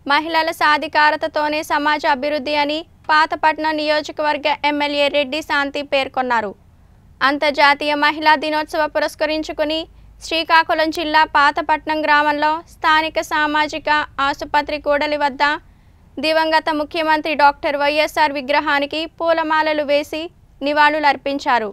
మహిళల సాధికారతతోనే సమాజ అభివృద్ధి అని పాతపట్నం నియోజకవర్గ ఎమ్మెల్యే రెడ్డి శాంతి పేర్కొన్నారు అంతర్జాతీయ మహిళా దినోత్సవ పురస్కరించుకుని శ్రీకాకుళం జిల్లా పాతపట్నం గ్రామంలో స్థానిక సామాజిక ఆసుపత్రి కూడలి వద్ద దివంగత ముఖ్యమంత్రి డాక్టర్ వైఎస్ఆర్ విగ్రహానికి పూలమాలలు వేసి నివాళులర్పించారు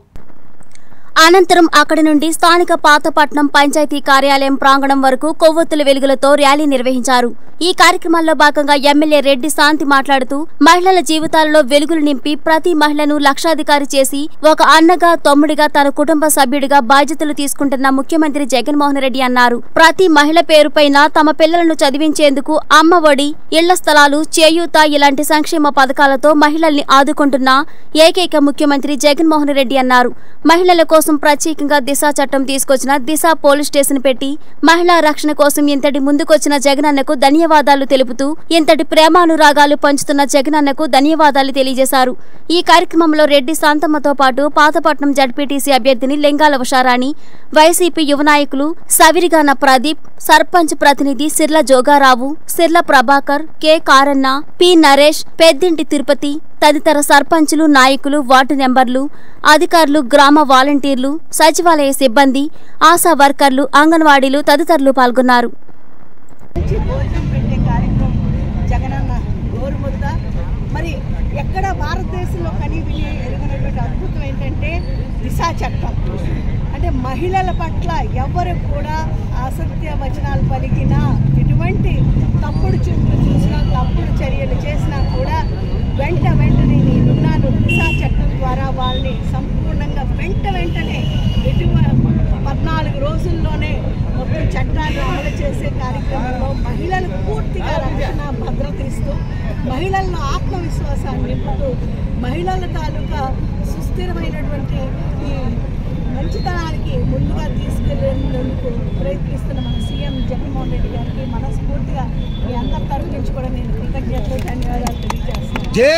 అనంతరం అక్కడి నుండి స్థానిక పాతపట్నం పంచాయతీ కార్యాలయం ప్రాంగణం వరకు కొవ్వొత్తుల వెలుగులతో ర్యాలీ నిర్వహించారు ఈ కార్యక్రమంలో భాగంగా ఎమ్మెల్యే రెడ్డి శాంతి మాట్లాడుతూ మహిళల జీవితాలలో వెలుగులు నింపి ప్రతి మహిళను లక్షాధికారి చేసి ఒక అన్నగా తమ్ముడిగా తన కుటుంబ సభ్యుడిగా బాధ్యతలు తీసుకుంటున్న ముఖ్యమంత్రి జగన్మోహన్ రెడ్డి అన్నారు ప్రతి మహిళ పేరుపైన తమ పిల్లలను చదివించేందుకు అమ్మ ఒడి ఇళ్ల స్థలాలు చేయూత ఇలాంటి సంక్షేమ పథకాలతో మహిళల్ని ఆదుకుంటున్న ఏకైక ముఖ్యమంత్రి జగన్మోహన్ రెడ్డి అన్నారు మహిళల కోసం ప్రత్యేకంగా దిశ చట్టం తీసుకొచ్చిన దిశ పోలీస్ స్టేషన్ పెట్టి మహిళా రక్షణ కోసం ఇంతటి ముందుకొచ్చిన జగనన్నకు ధన్యవాదాలు తెలుపుతూ ఇంతటి ప్రేమానురాగాలు పంచుతున్న జగనన్నకు ధన్యవాదాలు తెలియజేశారు ఈ కార్యక్రమంలో రెడ్డి శాంతమ్మతో పాటు పాతపట్నం జడ్పీటీసీ అభ్యర్థిని లింగాల ఉషారాణి వైసీపీ యువ నాయకులు సవిరిగాన ప్రదీప్ సర్పంచ్ ప్రతినిధి సిర్ల జోగారావు సిర్ల ప్రభాకర్ కె కారన్న పి నరేష్ పెద్దింటి తిరుపతి తదితర సర్పంచులు నాయకులు వార్డు నెంబర్లు అధికారులు గ్రామ వాలంటీర్లు సచివాలయ సిబ్బంది ఆశా వర్కర్లు అంగన్వాడీలు తదితరులు పాల్గొన్నారు నుంచి భోజనం పెట్టే కార్యక్రమం జగనన్న గోరుముద్ద మరి ఎక్కడ భారతదేశంలో కని విని ఎరుగునటువంటి అద్భుతం ఏంటంటే దిశా చట్టం అంటే మహిళల పట్ల ఎవరు కూడా అసత్య వచనాలు పలికినా ఎటువంటి తప్పుడు చూపులు చూసినా తప్పుడు చర్యలు చేసినా కూడా వెంట వెంటనే నేనున్నాను దిశా చట్టం ద్వారా వాళ్ళని సంపూర్ణంగా వెంట వెంటనే ఎటువంటి పద్నాలుగు రోజుల్లోనే మొత్తం చట్టాన్ని అమలు చేసే కార్యక్రమంలో మహిళలకు పూర్తిగా రక్షణ భద్రత ఇస్తూ మహిళలను ఆత్మవిశ్వాసాన్ని నింపుతూ మహిళల తాలూకా సుస్థిరమైనటువంటి ఈ మంచితనానికి ముందుగా తీసుకెళ్లేందుకు ప్రయత్నిస్తున్న మన సీఎం జగన్మోహన్ రెడ్డి గారికి మనస్ఫూర్తిగా మీ అందరి తరఫు నుంచి కూడా నేను కృతజ్ఞతలు ధన్యవాదాలు తెలియజేస్తున్నాను జై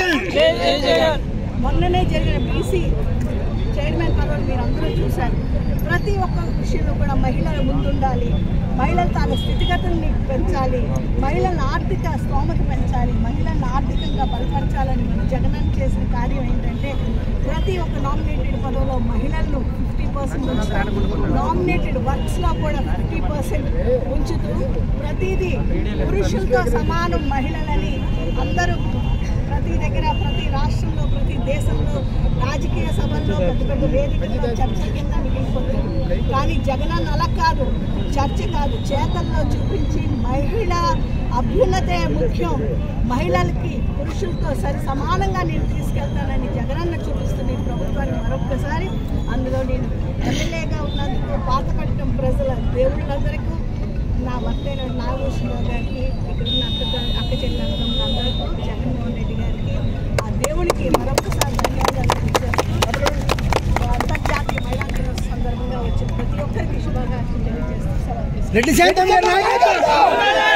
జగన్ మొన్ననే జరిగిన బీసీ చైర్మన్ పదవి మీరు అందరూ చూశారు ప్రతి ఒక్క విషయంలో కూడా మహిళలు ముందుండాలి మహిళల తాల స్థితిగతుల్ని పెంచాలి మహిళల ఆర్థిక స్తోమత పెంచాలి మహిళలను ఆర్థికంగా బలపరచాలని మన జగనన్న చేసిన కార్యం ఏంటంటే ప్రతి ఒక్క నామినేటెడ్ పదవిలో మహిళలను ఫిఫ్టీ పర్సెంట్ ఉంచుతారు నామినేటెడ్ వర్క్స్లో కూడా ఫిఫ్టీ పర్సెంట్ ఉంచుతూ ప్రతిదీ పురుషులతో సమానం మహిళలని అందరూ ప్రతి దగ్గర ప్రతి రాష్ట్రంలో ప్రతి దేశంలో రాజకీయ సభల్లో పెద్ద పెద్ద వేదికల్లో చర్చ కింద మిగిలిపోతుంది కానీ జగనన్న అలా కాదు చర్చ కాదు చేతల్లో చూపించి మహిళ అభ్యున్నతే ముఖ్యం మహిళలకి పురుషులతో సరి సమానంగా నేను తీసుకెళ్తానని జగనన్న చూపిస్తున్న ఈ ప్రభుత్వాన్ని మరొక్కసారి అందులో నేను ఎమ్మెల్యేగా ఉన్నందుకు పాతపట్నం ప్రజల దేవుళ్ళందరికీ నా భర్తైన నాగభూషణరావు గారికి ఇక్కడ ఉన్న అక్క అక్క చెల్లెళ్ళందరూ అందరికీ జగన్మోహన్ రెడ్డి గారికి ఆ దేవునికి మరొకసారి ధన్యవాదాలు తెలియజేస్తూ అంతర్జాతీయ మహిళా దినోత్సవ సందర్భంగా వచ్చిన ప్రతి ఒక్కరికి శుభాకాంక్షలు తెలియజేస్తూ సెలవు తీసుకుంటున్నాను. రెడ్డి శాంతం గారి నాయకత్వం